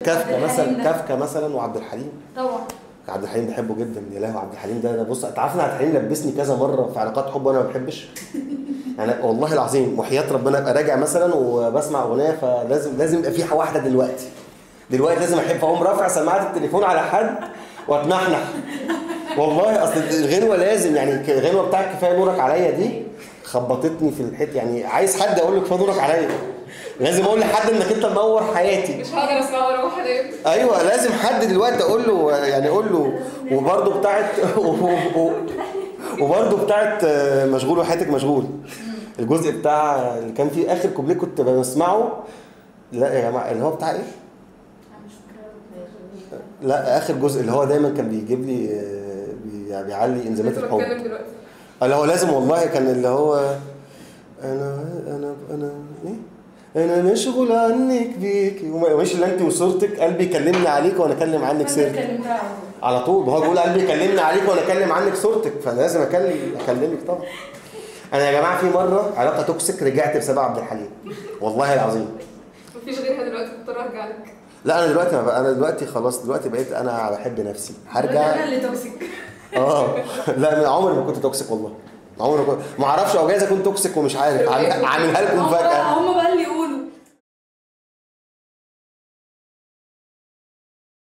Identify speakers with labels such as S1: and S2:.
S1: كافكا مثلا
S2: الحليم ده.
S1: كافكا مثلا وعبد الحليم
S2: طبعا
S1: عبد الحليم بحبه جدا يا لهوي عبد الحليم ده ده بص انت عارف ان عبد الحليم لبسني كذا مره في علاقات حب وانا ما بحبش يعني والله العظيم وحياه ربنا ابقى راجع مثلا وبسمع اغنيه فلازم لازم يبقى في واحده دلوقتي دلوقتي لازم احب اقوم رافع سماعه التليفون على حد واتنحنح والله اصل الغنوه لازم يعني الغنوه بتاعت كفايه نورك عليا دي خبطتني في الحته يعني عايز حد اقول له كفايه نورك عليا لازم اقول لحد انك انت منور حياتي
S3: مش هقدر اسمع واروح انام
S1: ايوه لازم حد دلوقتي اقول له يعني اقول له وبرده بتاعت وبرده بتاعت مشغول وحياتك مشغول الجزء بتاع اللي كان فيه اخر كوبليه كنت بسمعه لا يا جماعه اللي هو بتاع ايه؟ لا اخر جزء اللي هو دايما كان بيجيب لي آه، بي- بيعلي انزيمات
S3: لسه
S1: الحب
S3: بتكلم دلوقتي
S1: اللي هو لازم والله كان اللي هو انا انا انا ايه انا مشغول عنك بيكي ومش اللي انت وصورتك قلبي يكلمني عليك وانا اكلم عنك سيرتك
S2: كلمتها على طول.
S1: على طول ما هو بيقول قلبي يكلمني عليك وانا اكلم عنك صورتك فانا لازم اكلم اكلمك طبعا انا يا جماعه في مره علاقه توكسيك رجعت بسبب عبد الحليم والله العظيم
S3: مفيش غيرها دلوقتي مضطر ارجع لك
S1: لا انا دلوقتي ما بقى انا دلوقتي خلاص دلوقتي بقيت انا بحب نفسي
S2: انا
S1: هرجع
S2: اللي توكسيك
S1: اه لا من عمري ما كنت توكسيك والله عمري ما كنت ما اعرفش او جايز اكون توكسيك ومش عارف عامل- عاملها لكم
S2: هم
S1: فجاه
S2: هم